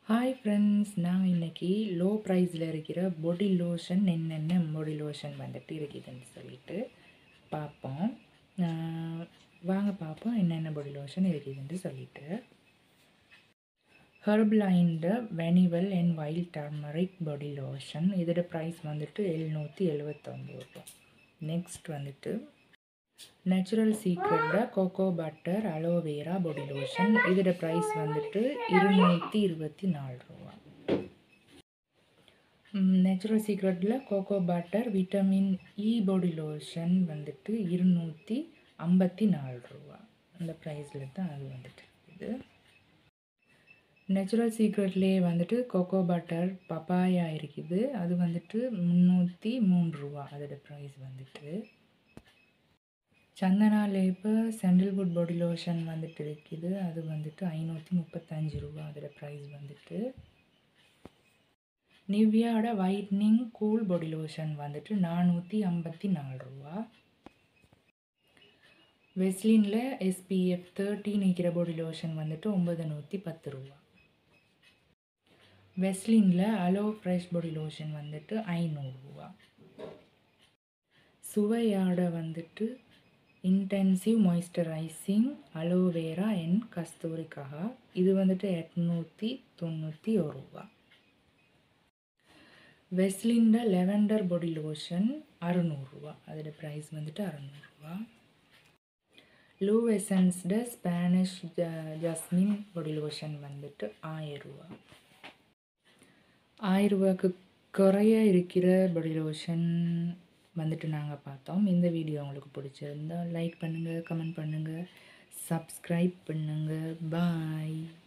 hi friends நான் இன்னைக்கு low ப்ரைஸில் இருக்கிற பொடி லோஷன் என்னென்ன பொடி லோஷன் வந்துட்டு இருக்குதுன்னு சொல்லிட்டு பார்ப்போம் ஆஹ் வாங்க பார்ப்போம் என்னென்ன பொடி லோஷன் இருக்குதுன்னு சொல்லிட்டு ஹெர்ப்லைன்ட வெனிவல் and wild turmeric body lotion இதோட ப்ரைஸ் வந்துட்டு எழுநூற்றி எழுபத்தொம்பது ரூபாய் நெக்ஸ்ட் வந்துட்டு நேச்சுரல் சீக்ரெட்டில் cocoa butter aloe vera body lotion இதோட ப்ரைஸ் வந்துட்டு இருநூற்றி இருபத்தி நாலு ரூபா நேச்சுரல் சீக்ரெட்டில் cocoa butter vitamin E body lotion வந்துட்டு இருநூற்றி ஐம்பத்தி நாலு ரூபா அந்த ப்ரைஸில் தான் அது வந்துட்டு இருக்குது நேச்சுரல் சீக்ரெட்லேயே வந்துட்டு கோகோ பட்டர் பப்பாயா இருக்குது அது வந்துட்டு முந்நூற்றி மூணு ரூபா அதோட ப்ரைஸ் வந்துட்டு சந்தனா லேப்பர் சாண்டில்வுட் பாடி லோஷன் வந்துட்டு இருக்குது அது வந்துட்டு ஐநூற்றி முப்பத்தஞ்சு ரூபா அதோட ப்ரைஸ் வந்துட்டு நிவ்யாவோட ஒயிட்னிங் கூல் பாடி லோஷன் வந்துட்டு நானூற்றி ஐம்பத்தி நாலு ரூபா வெஸ்லினில் எஸ்பிஎஃப் தேர்ட்டி நிற்கிற பாடி லோஷன் வந்துட்டு ஒம்பது நூற்றி பத்து ரூபா வெஸ்லினில் அலோ ஃப்ரெஷ் பாடி லோஷன் வந்துட்டு ஐநூறுரூவா சுவையாட வந்துட்டு இன்டென்சிவ் மாய்ஸ்சரைசிங் அலோவேரா அண்ட் கஸ்தூரிக்காக இது வந்துட்டு எட்நூற்றி தொண்ணூற்றி ஒரு ரூபா வெஸ்லிண்ட லெவெண்டர் பொடி லோஷன் அறுநூறுவா அதோட ப்ரைஸ் வந்துட்டு அறநூறுவா லூ எசன்ஸ்ட ஸ்பானிஷ் ஜஸ்மின் பொடி லோஷன் வந்துட்டு ஆயிரரூவா ஆயிரரூவாக்கு குறைய இருக்கிற பொடி லோஷன் வந்துட்டு நாங்கள் பார்த்தோம் இந்த வீடியோ உங்களுக்கு பிடிச்சிருந்தா லைக் பண்ணுங்கள் கமெண்ட் பண்ணுங்கள் சப்ஸ்கிரைப் பண்ணுங்கள் பாய்